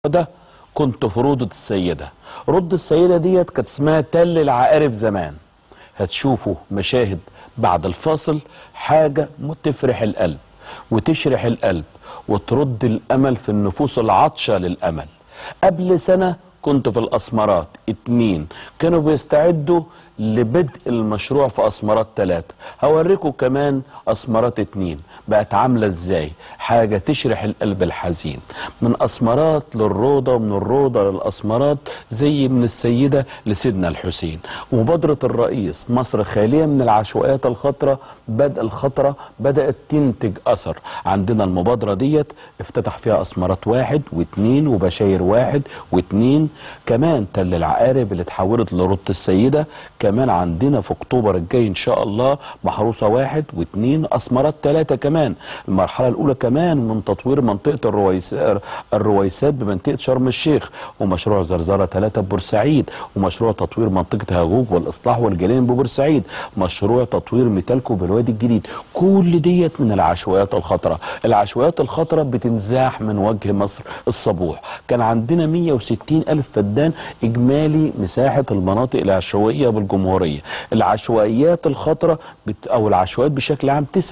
ده كنت في روضة السيدة روضة السيدة ديت كانت اسمها تل العقارب زمان هتشوفوا مشاهد بعد الفاصل حاجة تفرح القلب وتشرح القلب وترد الأمل في النفوس العطشة للأمل قبل سنة كنت في الأسمرات اتنين كانوا بيستعدوا لبدء المشروع في أسمرات تلاتة هوريكم كمان أسمرات اتنين بقت عاملة ازاي حاجة تشرح القلب الحزين من أسمرات للروضة ومن الروضة للأسمرات زي من السيدة لسيدنا الحسين ومبادرة الرئيس مصر خالية من العشوائيات الخطرة بدء الخطرة بدأت تنتج أثر عندنا المبادرة ديت افتتح فيها أسمرات واحد واثنين وبشاير واحد واثنين كمان تل العقارب اللي اتحولت لروضة السيدة كمان عندنا في اكتوبر الجاي ان شاء الله محروسه واحد واثنين اسمرات ثلاثه كمان المرحله الاولى كمان من تطوير منطقه الرويس الرويسات بمنطقه شرم الشيخ ومشروع زرزره ثلاثه ببورسعيد ومشروع تطوير منطقه هاجوج والاصلاح والجنين ببورسعيد مشروع تطوير ميتالكو بالوادي الجديد كل ديت من العشوائيات الخطره العشوائيات الخطره بتنزاح من وجه مصر الصبوح كان عندنا 160 الف فدان اجمالي مساحه المناطق العشوائيه بالجمهوريه الجمهورية العشوائيات الخطرة بت أو العشوائيات بشكل عام 39%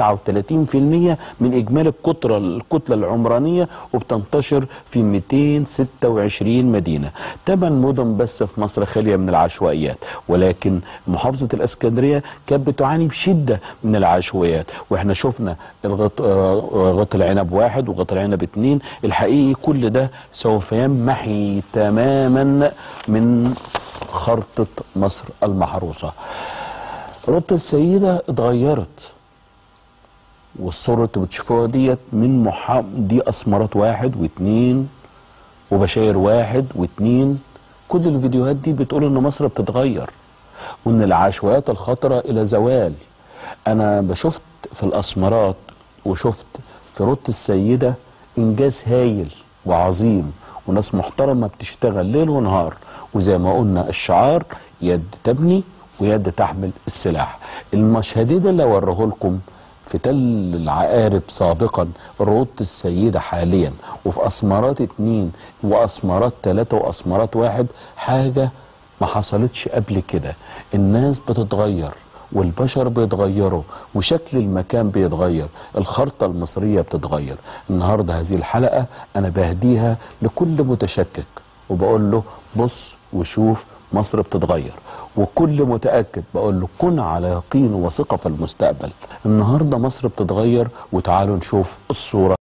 من إجمالي الكترة الكتلة العمرانية وبتنتشر في 226 مدينة 8 مدن بس في مصر خالية من العشوائيات ولكن محافظة الإسكندرية كانت بتعاني بشدة من العشوائيات واحنا شفنا الغط... غط العنب واحد وغط العنب اتنين الحقيقي كل ده سوف يمحي تماما من خرطة مصر المحروسة ربط السيدة اتغيرت والصورة اللي بتشوفوها ديت من محا... دي أسمرات واحد واثنين وبشاير واحد واثنين كل الفيديوهات دي بتقول إن مصر بتتغير وإن العشوائيات الخطرة إلى زوال أنا بشفت في الأسمرات وشفت في ربط السيدة إنجاز هايل وعظيم وناس محترمة بتشتغل ليل ونهار وزي ما قلنا الشعار يد تبني ويد تحمل السلاح المشهدين اللي اوريه لكم في تل العقارب سابقا روضة السيدة حاليا وفي أسمرات اتنين وأسمرات تلاتة وأسمرات واحد حاجة ما حصلتش قبل كده الناس بتتغير والبشر بيتغيروا وشكل المكان بيتغير الخرطة المصرية بتتغير النهاردة هذه الحلقة أنا بهديها لكل متشكك وبقول له بص وشوف مصر بتتغير وكل متأكد بقول له كن على يقين وثقة في المستقبل النهاردة مصر بتتغير وتعالوا نشوف الصورة